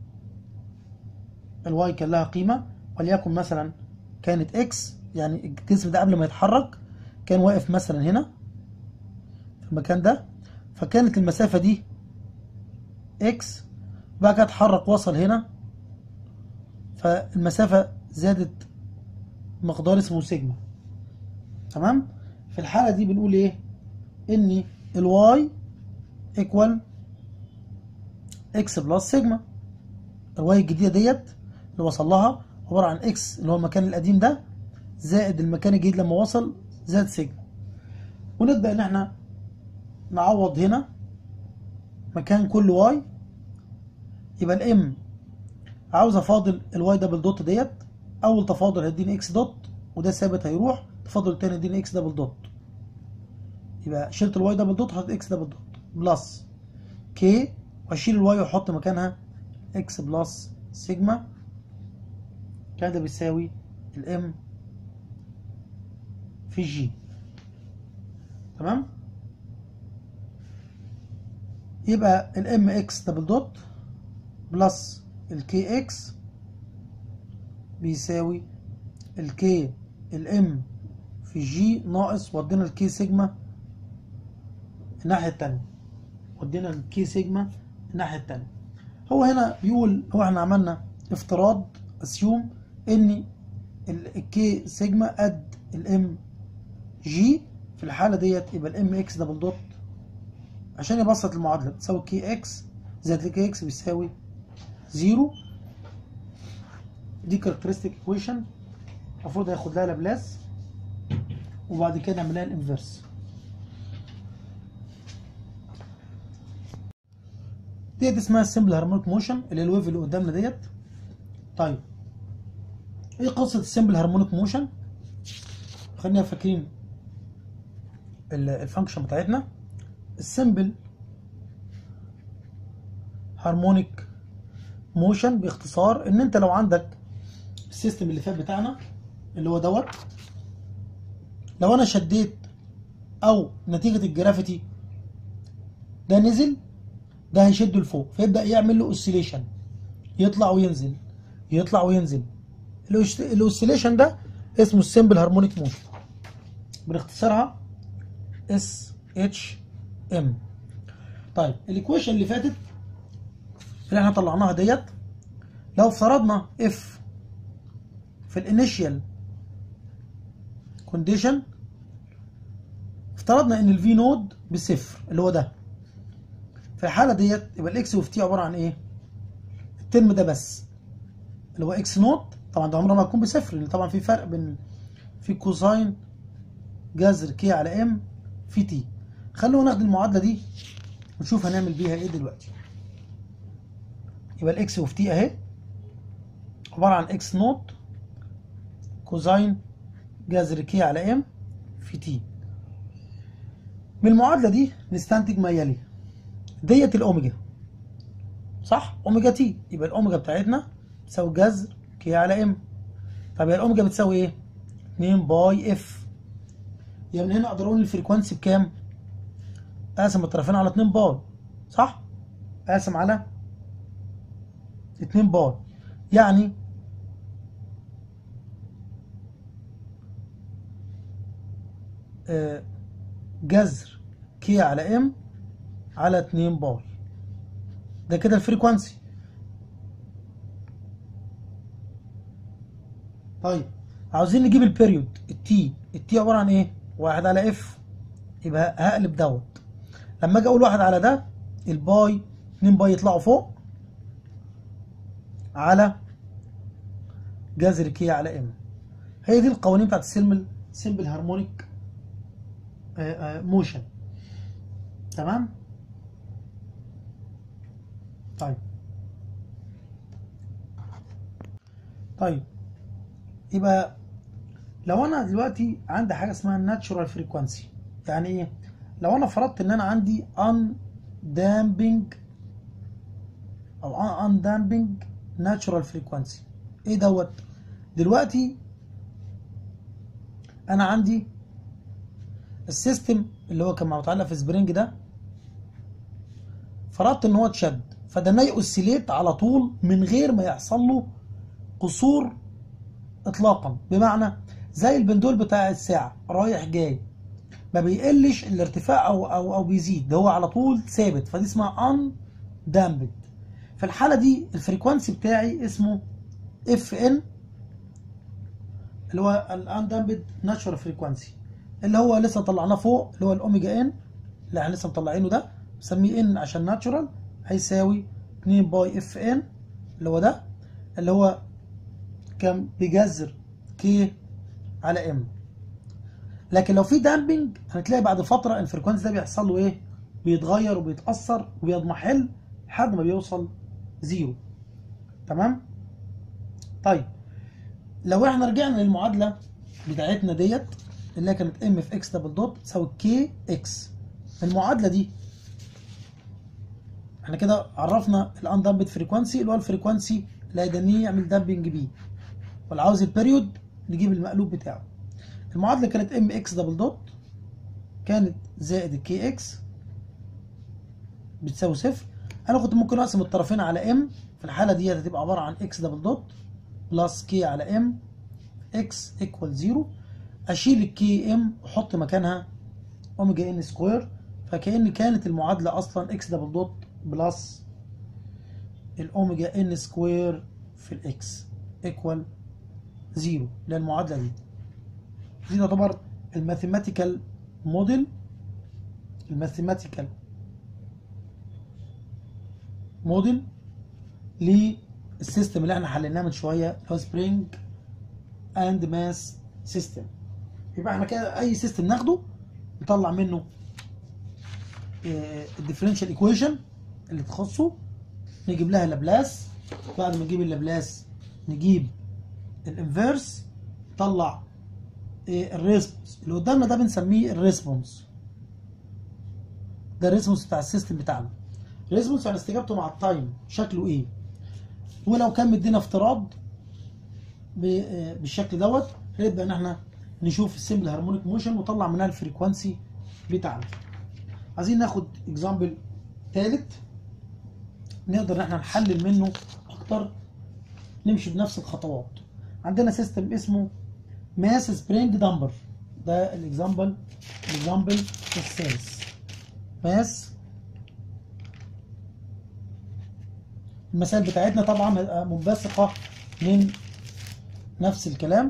الواي كان لها قيمه وليكن مثلا كانت اكس يعني الجسم ده قبل ما يتحرك كان واقف مثلا هنا في المكان ده فكانت المسافة دي اكس بقى كده اتحرك وصل هنا فالمسافة زادت مقدار اسمه سيجما تمام في الحالة دي بنقول ايه ان الواي ايكوال اكس بلس سيجما الواي الجديدة ديت اللي وصل لها عبارة عن اكس اللي هو المكان القديم ده زائد المكان الجديد لما وصل زاد سيجما ونبدأ ان احنا نعوض هنا مكان كل واي يبقى الام عاوز افاضل الواي دبل دوت ديت اول تفاضل هيديني اكس دوت وده ثابت هيروح التفاضل التاني هيديني اكس دبل دوت يبقى شلت الواي دبل دوت حطيت اكس دبل دوت بلس كي واشيل الواي واحط مكانها اكس بلس سيجما كده بيساوي الام في جي تمام يبقى الام اكس دبل دوت بلس الكي اكس بيساوي الكي الام في جي ناقص ودينا الكي سيجما الناحية التانية ودينا الكي سيجما الناحية التانية هو هنا بيقول هو احنا عملنا افتراض اسيوم ان الكي سيجما قد الام جي في الحالة ديت يبقى الام اكس دبل دوت عشان يبسط المعادلة تساوي كي اكس زائد الكي اكس بيساوي زيرو دي كاركترستيك ايكويشن المفروض هياخد لها لابلاس وبعد كده نعمل لها الانفرس ديت اسمها السمبل هارمونيك موشن اللي هي الويف اللي قدامنا ديت طيب ايه قصة السمبل هارمونيك موشن خلينا فاكرين الفانكشن بتاعتنا السمبل هارمونيك موشن باختصار ان انت لو عندك السيستم اللي فات بتاعنا اللي هو دوت لو انا شديت او نتيجة الجرافيتي ده نزل ده هيشده لفوق فيبدأ يعمل له اوسيليشن يطلع وينزل يطلع وينزل الاوسيليشن ده اسمه السمبل هارمونيك موشن باختصارها اس اتش ام طيب الايكويشن اللي فاتت اللي احنا طلعناها ديت لو افترضنا اف في الانيشيال كونديشن افترضنا ان الفي نود بصفر اللي هو ده في الحاله ديت يبقى الاكس اوف تي عباره عن ايه الترم ده بس اللي هو اكس نوت طبعا ده عمرها ما هتكون بصفر لان طبعا في فرق بين في كوساين جذر كي على ام في تي خلونا ناخد المعادله دي ونشوف هنعمل بيها ايه دلوقتي يبقى الاكس اوف تي اهي عباره عن اكس نوت كوزاين جذر كي على ام في تي من المعادله دي نستنتج ما يلي ديت الاوميجا صح اوميجا تي يبقى الاوميجا بتاعتنا تساوي جذر كي على ام طب هي الاوميجا بتساوي ايه 2 باي اف يبقى من هنا اقدر اقول الفريكوانسي بكام اقسم الطرفين على 2 باي صح اقسم على 2 باي يعني آه، جذر كي على ام على 2 باي ده كده الفريكوانسي طيب عاوزين نجيب البيريود التي التي عباره عن ايه واحد على اف يبقى هقلب دوت لما اجي اقول واحد على ده الباي 2 باي يطلعوا فوق على جذر كي على ام هي دي القوانين بتاعت السيمبل سيمبل هارمونيك موشن تمام طيب طيب يبقى لو انا دلوقتي عندي حاجه اسمها ناتشورال فريكوانسي يعني ايه لو انا فرضت ان انا عندي ان دامبنج او ان دامبنج ناتشورال فريكوانسي ايه دوت دلوقتي انا عندي السيستم اللي هو كان متعلق في سبرينج ده فرضت ان هو اتشد فده يأسليت على طول من غير ما يحصل له قصور اطلاقا بمعنى زي البندول بتاع الساعه رايح جاي ما بيقلش الارتفاع او او او بيزيد ده هو على طول ثابت فدي اسمها ان دامبد في الحاله دي الفريكوانسي بتاعي اسمه اف ان اللي هو الان دامبد ناتشورال فريكوانسي اللي هو لسه طلعناه فوق اللي هو الاوميجا ان اللي احنا لسه مطلعينه ده بسميه ان عشان ناتشورال هيساوي 2 باي اف ان اللي هو ده اللي هو كان بجذر كي على ام لكن لو في دامبنج هتلاقي بعد فتره الفريكونسي ده بيحصل له ايه بيتغير وبيتاثر وبيضمحل لحد ما بيوصل زيرو تمام طيب لو احنا رجعنا للمعادله بتاعتنا ديت اللي هي كانت ام في اكس دبل دوت تساوي كي اكس المعادله دي احنا كده عرفنا الان دامبد فريكوانسي اللي هو الفريكوانسي اللي هيدنيه يعمل دامبنج بيه واللي عاوز البريود نجيب المقلوب بتاعه المعادله كانت ام اكس دبل دوت كانت زائد الكي اكس بتساوي صفر انا كنت ممكن اقسم الطرفين على ام في الحاله دي هتبقى عباره عن اكس دبل دوت بلس كي على ام اكس ايكوال زيرو اشيل الكي ام واحط مكانها اوميجا ان سكوير فكأن كانت المعادله اصلا اكس دبل دوت بلس الاوميجا ان سكوير في الاكس ايكوال زيرو اللي هي المعادله دي دي تعتبر الماثيماتيكال موديل الماثيماتيكال موديل للسيستم اللي احنا حليناه من شويه اللي هو سبرينج اند ماس سيستم يبقى احنا كده اي سيستم ناخده نطلع منه الديفرنشال ايكويشن اللي تخصه نجيب لها لابلاس بعد ما نجيب اللابلاس نجيب الانفيرس نطلع الريسبونس اللي قدامنا ده بنسميه الريسبونس ده الريسبونس بتاع السيستم بتاعنا الريسبونس يعني استجابته مع التايم شكله ايه ولو كان مدينا افتراض بالشكل دوت هنبدا ان احنا نشوف السيمبل هارمونيك موشن ونطلع منها الفريكوانسي بتاعنا عايزين ناخد اكزامبل ثالث نقدر ان احنا نحلل منه اكتر نمشي بنفس الخطوات عندنا سيستم اسمه ماس سبرينج دامبر ده الاكزامبل الاكزامبل الثالث ماس المسائل بتاعتنا طبعا منبثقه من نفس الكلام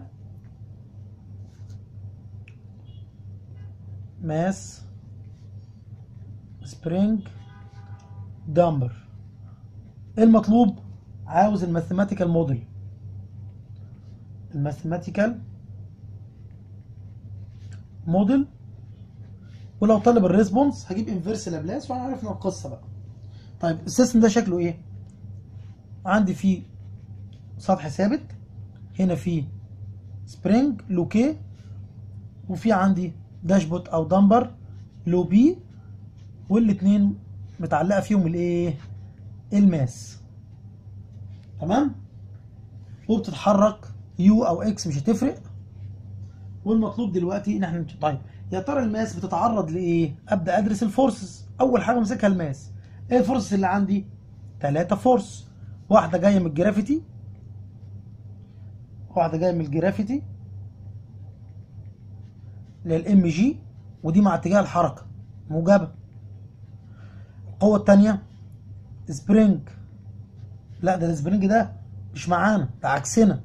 ماس سبرينج دامبر ايه المطلوب عاوز الماثيماتيكال موديل الماثيماتيكال موديل ولو طالب الريسبونس هجيب انفيرس لابلاس وعرفنا القصه بقى طيب السيستم ده شكله ايه عندي فيه سطح ثابت هنا فيه سبرينج لو كي وفي عندي داشبوت او دمبر لو بي والاتنين متعلقه فيهم الايه الماس تمام وبتتحرك يو او اكس مش هتفرق والمطلوب دلوقتي ان احنا طيب يا ترى الماس بتتعرض لايه ابدا ادرس الفورسز اول حاجه امسكها الماس ايه الفورسز اللي عندي ثلاثة فورس واحده جايه من الجرافيتي واحده جايه من الجرافيتي للام جي ودي مع اتجاه الحركه موجبه القوه الثانيه سبرينج لا ده السبرينج ده مش معانا ده عكسنا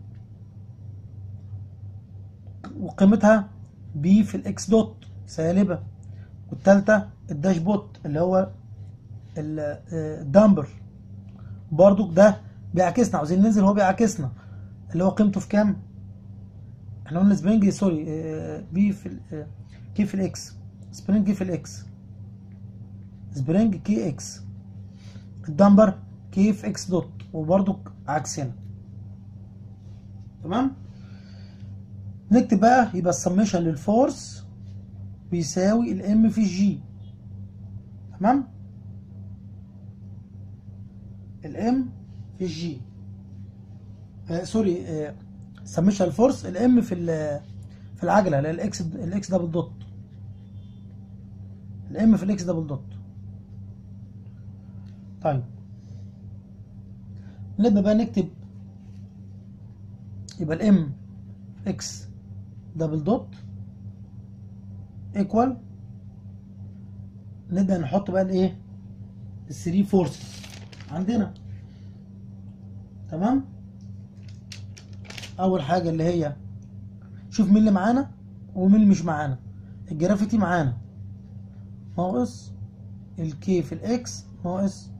وقيمتها بي في الاكس دوت سالبه والثالثه الداش بوت اللي هو الدمبر برضو ده بيعكسنا عاوزين ننزل هو بيعكسنا اللي هو قيمته في كام احنا قلنا سبرينج سوري بي في كي في الاكس سبرينج كي في الاكس سبرينج كي اكس الدمبر كي في اكس دوت وبرضو عكسنا تمام نكتب بقى يبقى السميشن للفورس بيساوي الام في الجي تمام الام في الجي آه سوري آه سميشن الفورس الام في في العجله اللي الاكس الاكس دبل دوت الام في الاكس دبل دوت طيب نبدا بقى نكتب يبقى الام اكس دبل دوت ايكوال نبدا نحط بقى الايه الثري فورسز عندنا تمام اول حاجه اللي هي شوف مين اللي معانا ومين اللي مش معانا الجرافيتي معانا ناقص الكي في الاكس ناقص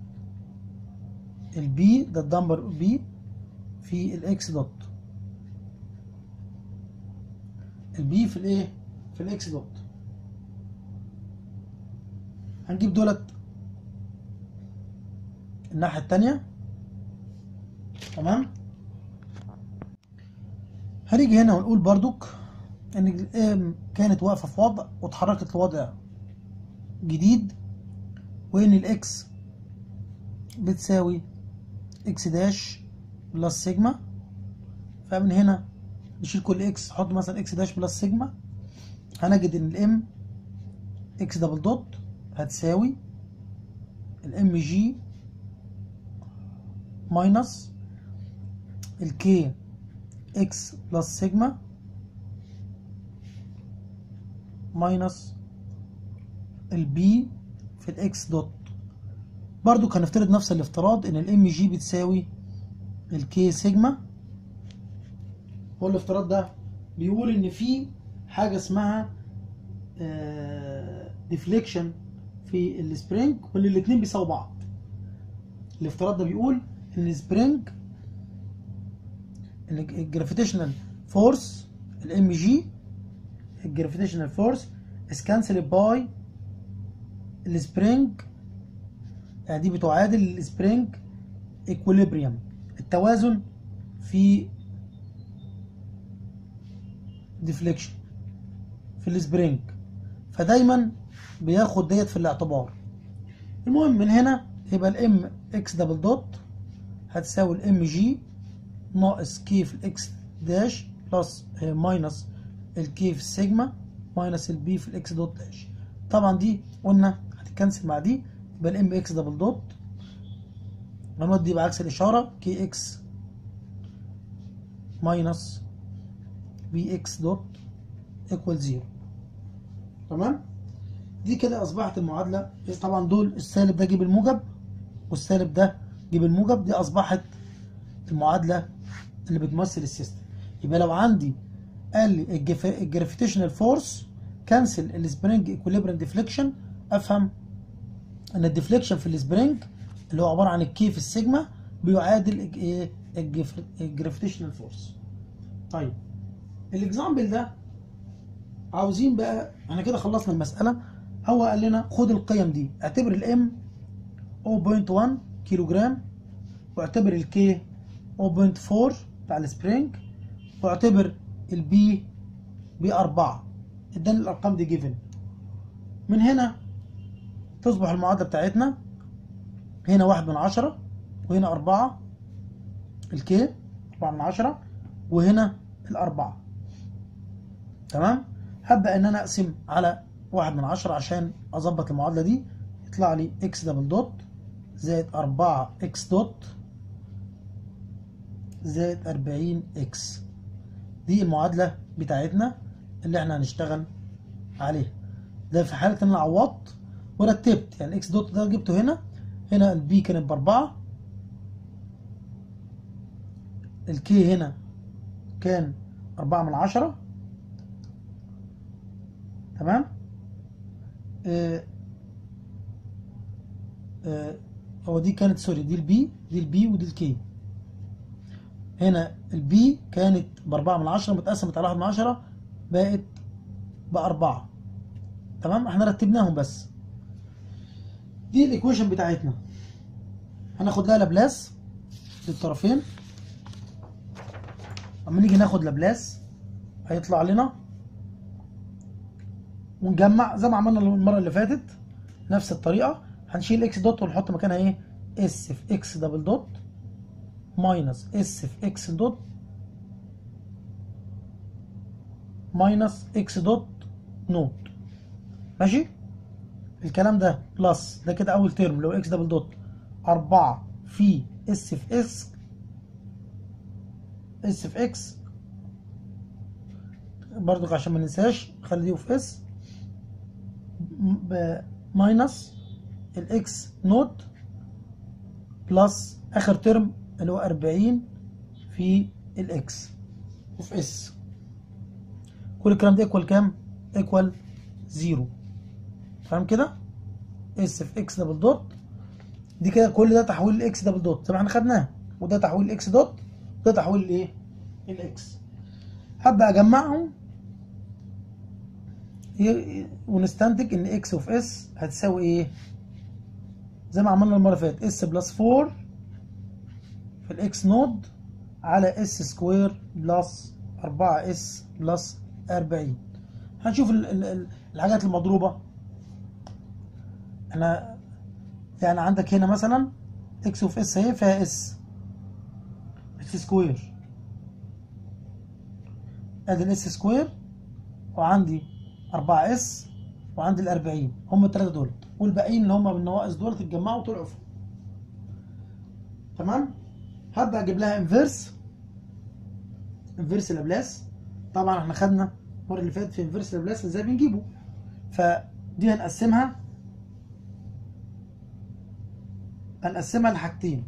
البي ده الدمبر بي في الاكس دوت البي في الايه في الاكس دوت هنجيب دولت الناحيه التانية تمام هنيجي هنا ونقول بردك ان الام كانت واقفه في وضع واتحركت لوضع جديد وان الاكس بتساوي اكس داش بلس سيجما فمن هنا نشيل كل اكس نحط مثلا اكس داش بلس سيجما هنجد ان الام اكس دبل دوت هتساوي الام جي ماينس الكي اكس بلس سيجما ماينس البي في الاكس دوت برضو هنفترض نفس الافتراض ان الام جي بتساوي الكي سيجما هو الافتراض ده بيقول ان في حاجه اسمها ديفليكشن في السبرينج وان الاثنين بيساووا بعض الافتراض ده بيقول ان السبرينج ان الجرافيتيشنال فورس الام جي الجرافيتيشنال فورس is cancelled by السبرينج يعني دي بتعادل السبرينج equilibrium التوازن في ديفليكشن في السبرينج فدايما بياخد ديت في الاعتبار المهم من هنا يبقى الام اكس دبل دوت هتساوي الام جي ناقص كي في الاكس داش بلس ماينس الكي في السيجما ماينس البي في الاكس دوت داش طبعا دي قلنا هتتكنسل مع دي يبقى الام اكس دبل دوت هنودي بعكس الاشاره كي اكس ماينس بي اكس دوت ايكوال زيرو تمام دي كده اصبحت المعادله طبعا دول السالب ده جيب الموجب والسالب ده جيب الموجب دي اصبحت المعادله اللي بتمثل السيستم يبقى لو عندي قال لي الجرافيتيشنال فورس كانسل السبرينج ايكوليبريم ديفليكشن افهم ان الديفليكشن في السبرينج اللي هو عباره عن الكي في السيجما بيعادل الجرافيتيشنال فورس طيب الاكزامبل ده عاوزين بقى احنا كده خلصنا المسألة هو قال لنا خد القيم دي اعتبر الام 0.1 كيلو جرام واعتبر الكي 0.4 بتاع السبرينج واعتبر البي ب 4 اداني الارقام دي جيفن من هنا تصبح المعادلة بتاعتنا هنا واحد من عشرة وهنا أربعة الكي أربعة من عشرة وهنا الأربعة تمام هبدأ إن أنا أقسم على واحد من عشرة عشان أظبط المعادلة دي يطلع لي إكس دبل دوت زائد أربعة إكس دوت زائد أربعين إكس دي المعادلة بتاعتنا اللي احنا هنشتغل عليها ده في حالة إن أنا عوضت ورتبت يعني إكس دوت ده جبته هنا هنا البي كانت بأربعة الكي هنا كان أربعة من عشرة تمام آه آه هو دي كانت سوري دي البي دي البي ودي الكي هنا البي كانت بأربعة من عشرة متقسمت على واحد من عشرة بقت بأربعة تمام احنا رتبناهم بس دي الايكويشن بتاعتنا هناخد لها لابلاس للطرفين اما نيجي ناخد لابلاس هيطلع لنا ونجمع زي ما عملنا المره اللي فاتت نفس الطريقه هنشيل اكس دوت ونحط مكانها ايه اس في اكس دبل دوت ماينس اس في اكس دوت ماينس اكس دوت نوت ماشي الكلام ده بلس ده كده اول ترم اللي هو اكس دبل دوت 4 في اس في اس اس في اكس برضو عشان ما ننساش خلي دي في اس ماينس الاكس نوت بلس اخر ترم اللي هو 40 في الاكس وفي اس كل الكلام ده ايكوال كام؟ ايكوال زيرو فاهم كده؟ اس في اكس دبل دوت دي كده كل ده تحويل الاكس دبل دوت زي ما احنا خدناه وده تحويل الاكس دوت وده تحويل الايه؟ الاكس هبدا اجمعهم ونستنتج ان اكس اوف اس هتساوي ايه؟ زي ما عملنا المره اللي فاتت اس بلس 4 في الاكس نود على اس سكوير بلس 4 اس بلس 40 هنشوف ال ال الحاجات المضروبه انا يعني عندك هنا مثلا اكس اوف اس اهي فيها اس اس سكوير ادي الاس سكوير وعندي 4 اس وعندي ال 40 هم الثلاثه دول والباقيين اللي هم بالنواقص دول اتجمعوا وطلعوا فوق تمام هبدا اجيب لها انفيرس انفيرس لابلاس طبعا احنا خدنا المره اللي فاتت في انفيرس لابلاس ازاي بنجيبه فدي هنقسمها هنقسمها لحاجتين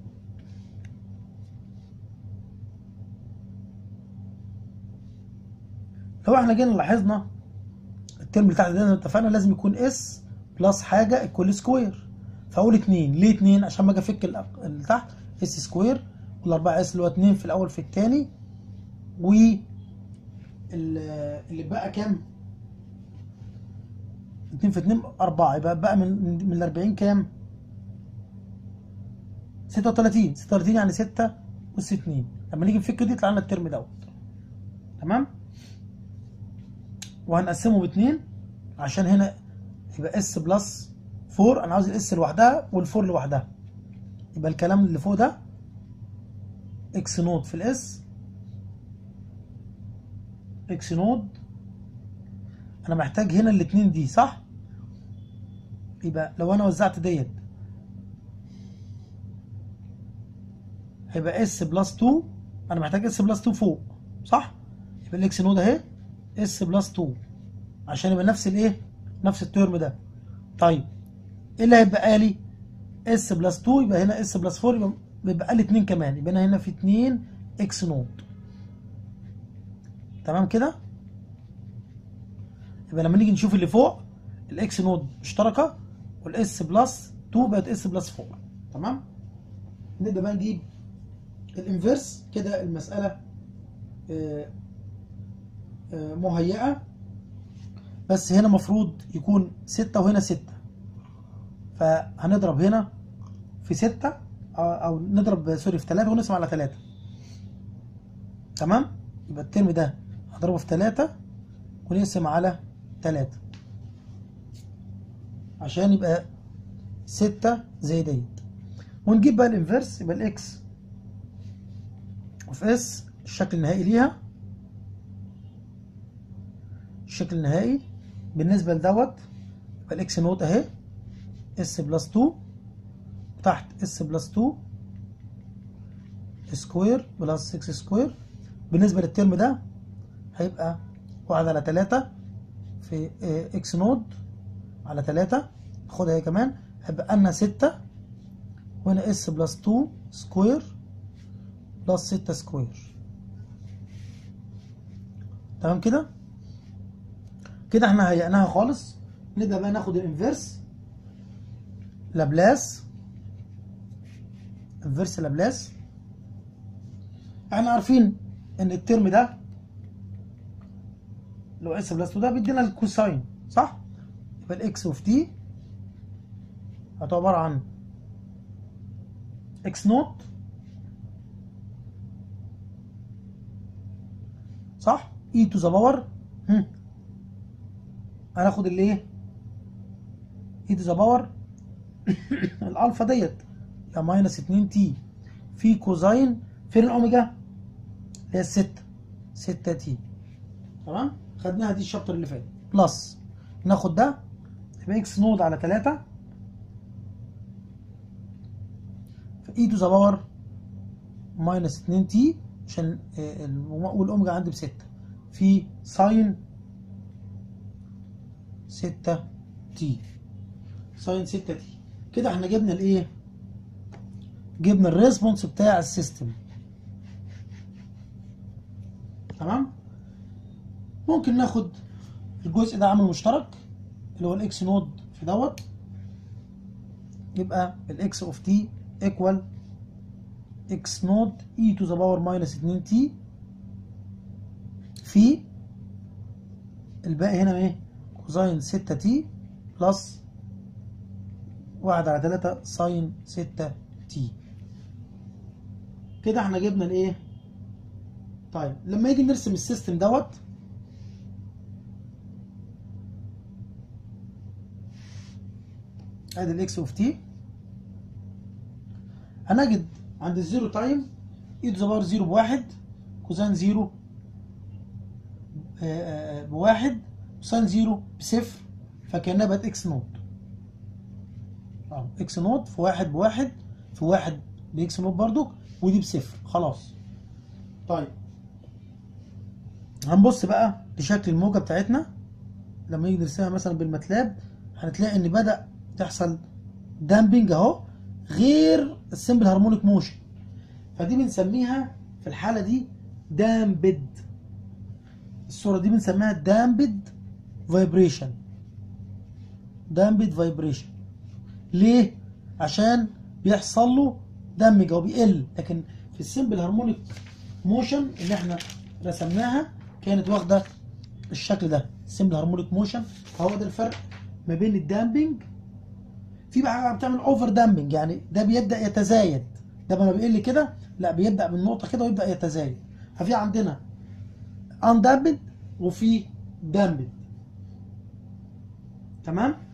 لو احنا جينا لاحظنا الترم اللي تحت ده اتفقنا لازم يكون اس بلس حاجه الكل سكوير فاقول 2 ليه 2 عشان ما اجي افك اللي تحت اس سكوير والاربعه اس اللي هو 2 في الاول في الثاني و اللي بقى كام 2 في 2 4 يبقى بقى من من ال 40 كام 36 36 يعني 6 اس 2 لما نيجي نفك دي يطلع لنا الترم دوت تمام وهنقسمه باتنين عشان هنا يبقى اس بلس 4 انا عاوز الاس لوحدها والفور لوحدها يبقى الكلام اللي فوق ده اكس نود في الاس اكس نود انا محتاج هنا الاتنين دي صح يبقى لو انا وزعت ديت هيبقى اس بلس 2 انا محتاج اس بلس 2 فوق صح يبقى الاكس نود اهي اس بلس 2 عشان يبقى نفس الايه نفس الترم ده طيب ايه اللي هيبقى لي اس بلس 2 يبقى هنا اس بلس 4 يبقى بيبقى لي 2 كمان يبقى انا هنا في 2 اكس نود تمام كده يبقى لما نيجي نشوف اللي فوق الاكس نود مشتركه والاس بلس 2 بقت اس بلس 4 تمام نبدا بقى نجيب الانفيرس كده المساله آه، آه، مهيئة بس هنا مفروض يكون ستة وهنا ستة فهنضرب هنا في ستة أو أو نضرب سوري في تلاتة ونقسم على تلاتة تمام يبقى الترم ده هضربه في تلاتة ونقسم على تلاتة عشان يبقى ستة زي ديت ونجيب بقى الانفرس يبقى الاكس اوف اس الشكل النهائي ليها الشكل النهائي بالنسبة لدوت يبقى الاكس نوت اهي اس بلس 2 تحت اس بلس 2 سكوير بلس 6 سكوير بالنسبة للترم ده هيبقى واحد على تلاتة في اه، اكس نود على تلاتة خدها هي كمان هيبقى لنا ستة وهنا اس بلس 2 سكوير بلس 6 سكوير تمام كده كده احنا هيئناها خالص نبدأ بقى ناخد الانفيرس لابلاس انفيرس لابلاس احنا عارفين ان الترم ده لو اس بلس 2 ده بيدينا الكوساين صح يبقى الاكس اوف تي هتبقى عباره عن اكس نوت صح اي تو ذا باور هناخد اللي ايه اي تو ذا باور الالفا ديت يا ماينس 2 تي في كوزاين فين الاوميجا اللي هي الستة 6 تي تمام خدناها دي الشابتر اللي فات بلس ناخد ده يبقى اكس نود على 3 في اي تو ذا باور ماينس 2 تي عشان آه، ال- والاوميجا عندي بستة في ساين 6 تي ساين 6 تي كده احنا جبنا الايه جبنا الريسبونس بتاع السيستم تمام ممكن ناخد الجزء ده عامل مشترك اللي هو الاكس نود في دوت يبقى الاكس اوف تي ايكوال اكس نود اي تو ذا باور ماينس 2 تي في الباقي هنا ايه كوزاين 6 تي بلس واحد على تلاتة ساين 6 تي كده احنا جبنا الايه طيب لما يجي نرسم السيستم دوت ادي الاكس اوف تي هنجد عند الزيرو تايم اي تو ذا باور زيرو بواحد كوزين زيرو آه، آه، بواحد كوساين زيرو بصفر فكانها بقت اكس نوت اه اكس نوت في واحد بواحد في واحد باكس نوت برضو ودي بصفر خلاص طيب هنبص بقى لشكل الموجة بتاعتنا لما نيجي نرسمها مثلا بالماتلاب هنتلاقي ان بدأ تحصل دامبنج اهو غير السمبل هارمونيك موشن فدي بنسميها في الحالة دي دامبد الصورة دي بنسميها دامبد فايبريشن دامبد فايبريشن ليه؟ عشان بيحصل له دمج او بيقل لكن في السمبل هارمونيك موشن اللي احنا رسمناها كانت واخده الشكل ده السمبل هارمونيك موشن فهو ده الفرق ما بين الدامبنج في بقى حاجه بتعمل اوفر دامبنج يعني ده بيبدا يتزايد ده لما بيقل كده لا بيبدا من نقطه كده ويبدا يتزايد ففي عندنا اندامبد وفي دامبد تمام